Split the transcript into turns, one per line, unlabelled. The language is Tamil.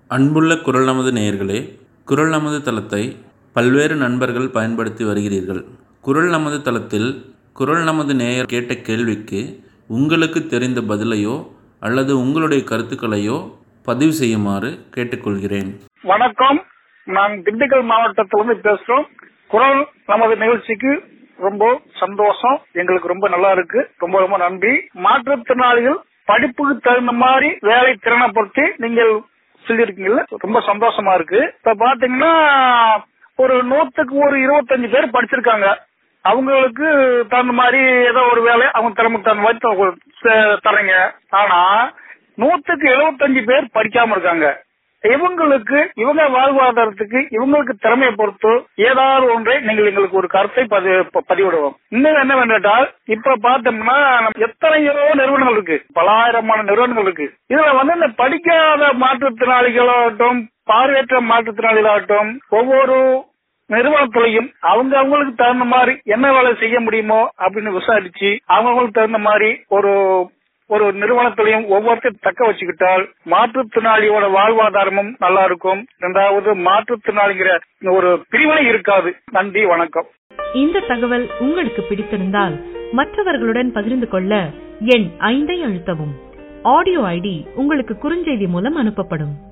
அன்புள்ள குரல் நமது நேயர்களே குரல் நமது தளத்தை பல்வேறு நண்பர்கள் பயன்படுத்தி வருகிறீர்கள் குரல் நமது தளத்தில் குரல் நமது நேயர் கேட்ட கேள்விக்கு உங்களுக்கு தெரிந்த பதிலையோ அல்லது உங்களுடைய கருத்துக்களையோ பதிவு செய்யுமாறு கேட்டுக்கொள்கிறேன்
வணக்கம் நான் திண்டுக்கல் மாவட்டத்திலிருந்து பேசுறோம் குரல் நமது நிகழ்ச்சிக்கு ரொம்ப சந்தோஷம் எங்களுக்கு ரொம்ப நல்லா இருக்கு ரொம்ப ரொம்ப நன்றி மாற்றுத்திறனாளிகள் படிப்புக்கு தகுந்த மாதிரி வேலை திறனை பொறுத்து நீங்கள் சொல்லியிருக்கீங்கல்ல ரொம்ப சந்தோஷமா இருக்கு இப்ப பாத்தீங்கன்னா ஒரு நூத்துக்கு ஒரு இருபத்தஞ்சு பேர் படிச்சிருக்காங்க அவங்களுக்கு தகுந்த மாதிரி ஏதோ ஒரு வேலை அவங்க திறமைக்கு தகுந்த மாதிரி த- ச- தர்றீங்க ஆனா நூத்துக்கு எழுபத்தஞ்சு பேர் படிக்காம இருக்காங்க இவங்களுக்கு இவங்க வாழ்வாதாரத்துக்கு இவங்களுக்கு திறமையை பொறுத்து ஏதாவது ஒன்றை நீங்கள் எங்களுக்கு ஒரு கருத்தை பதி- ப- பதிவிடுவோம் இன்னும் என்ன வேண்டால் இப்ப பார்த்தோம்னா நம்ம எத்தனையோ நிறுவனங்கள் இருக்கு பலாயிரமான நிறுவனங்கள் இருக்கு இதுல வந்து இந்த படிக்காத மாற்றுத்திறனாளிகளாகட்டும் பார்வையற்ற மாற்றுத்திறனாளிகளாகட்டும் ஒவ்வொரு நிறுவனத்திலையும் அவங்க அவங்களுக்கு தகுந்த மாதிரி என்ன வேலை செய்ய முடியுமோ அப்படின்னு விசாரிச்சு அவங்களுக்கு தகுந்த மாதிரி ஒரு ஒரு நிறுவனத்திலையும் ஒவ்வொருத்தரும் தக்க வச்சுக்கிட்டால் மாற்றுத்திறனாளியோட வாழ்வாதாரமும் நல்லா இருக்கும் இரண்டாவது மாற்றுத்திறனாளிங்கிற ஒரு பிரிவினை இருக்காது நன்றி வணக்கம்
இந்த தகவல் உங்களுக்கு பிடித்திருந்தால் மற்றவர்களுடன் பகிர்ந்து கொள்ள எண் ஐந்தை அழுத்தவும் ஆடியோ ஐடி உங்களுக்கு குறுஞ்செய்தி மூலம் அனுப்பப்படும்